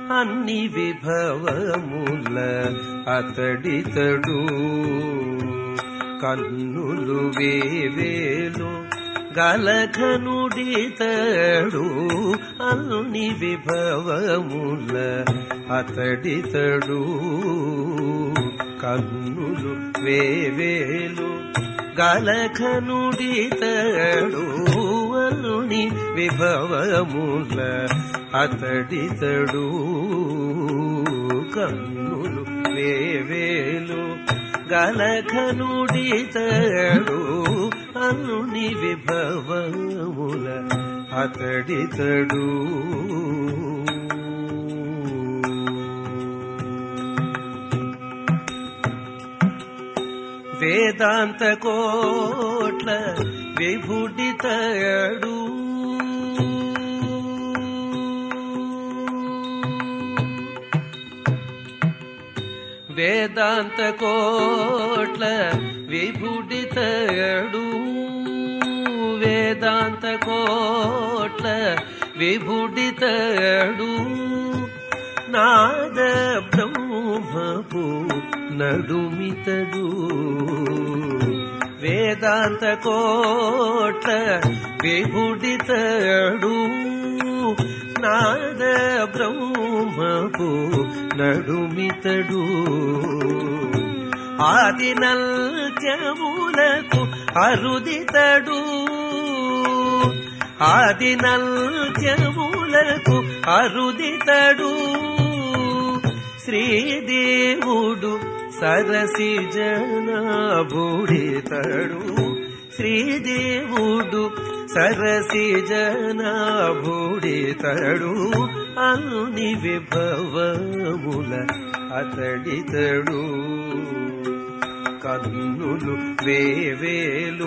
అన్ని విభవముల అతడితడు కన్నులు వేవేలు గలఘనుడితడు అన్ని విభవముల అతడితడు కన్నులు వేవేలు గలఘనుడితడు అల్లుని విభవముల అతడితడు కన్నులు వేవేలు గలఘనుడితడు అల్లుని విభవముల అతడితడు వేదాంత కోట్ల విభుడితడు వేదాంత కోట్ల విభుడితడు వేదాంత కోట్ల విభుడితడు నాద బ్రహ్మపు నడుమితడు వేదాంత కోట విభుడితడు నాద బ్రహ్మపు నడుమితడు ఆది నల్చములకు అరుదితడు ఆది నల్చములకు అరుదితడు శ్రీదేవుడు సరసి జనాభుడితడు శ్రీదేవుడు సరసి జనాభుడితడు అన్ని విభవముల అతడితడు కన్నులు వేవేలు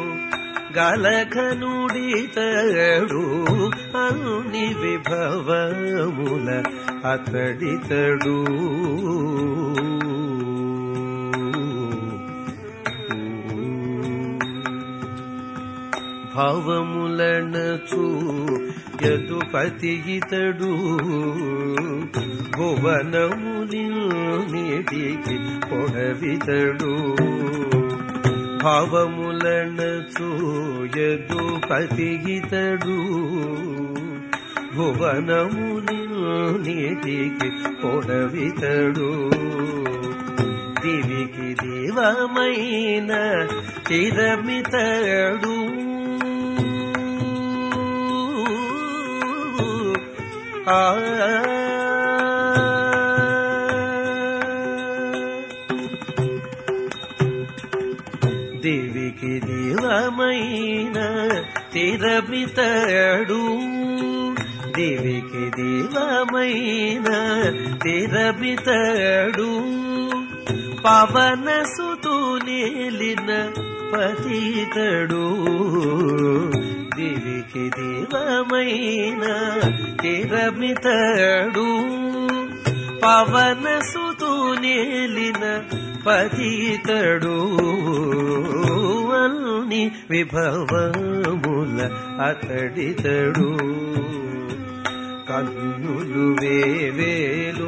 గలకనుడితడు అన్ని విభవముల అతడితడు భవములనచు యదుపతిగితడు భువనములికి పొడవితడు భవములనచు యదుపతిగితడు భువనములికి పొడవితడు దివికి దేవమైన చిరమితడు ఆ దేవికి దేవమైన తిరమితడు దేవికి దేవమైన తిరమితడు పవన సుతు నేలిన పతితడు దివికి దేవమైన తిరమితడు పవన సుతు నేలిన పతితడు అల్ని విభవముల అతడితడు కన్నులు వేవేలు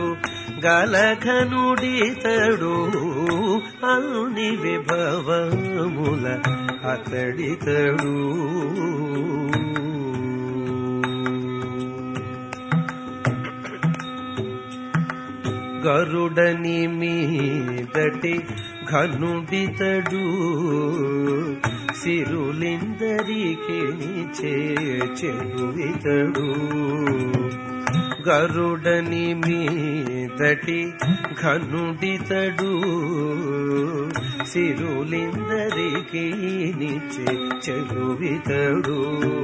గలఘనుడితడు అల్ని విభవముల అతడితడు గరుడని మీదటి ఘనుడితడు సిరులిందరికి చెరువితడు గరుడని మీదటి ఘనుడితడు సిరులిందరికి చెరువితడు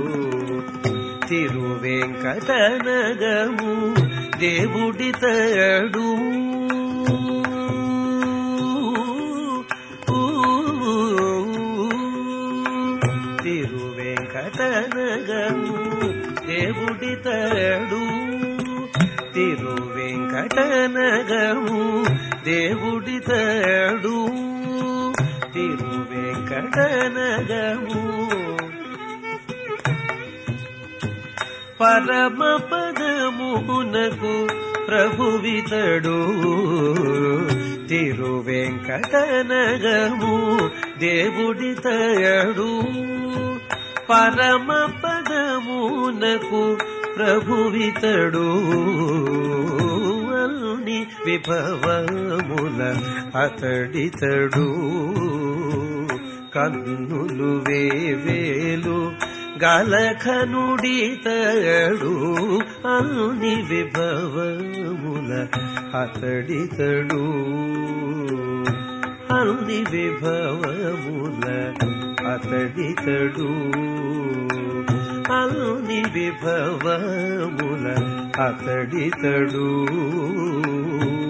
తిరువెంకటనగము దేవుడితడు తిరువెంకటనగము దేవుడితడు తిరువెంకటనగము దేవుడితడు తిరువెంకటనగము పరమ పదమునకు ప్రభువితడు తిరువెంకటనగము దేవుడితయడు పరమ పదమునకు ప్రభువితడు అల్ని విభవముల అతడితడు కన్నులు వేవేలు గలఖనుడితడు అల్ని విభవముల అతడితడు అల్ని విభవముల అతడితడు అల్ని విభవముల అతడితడు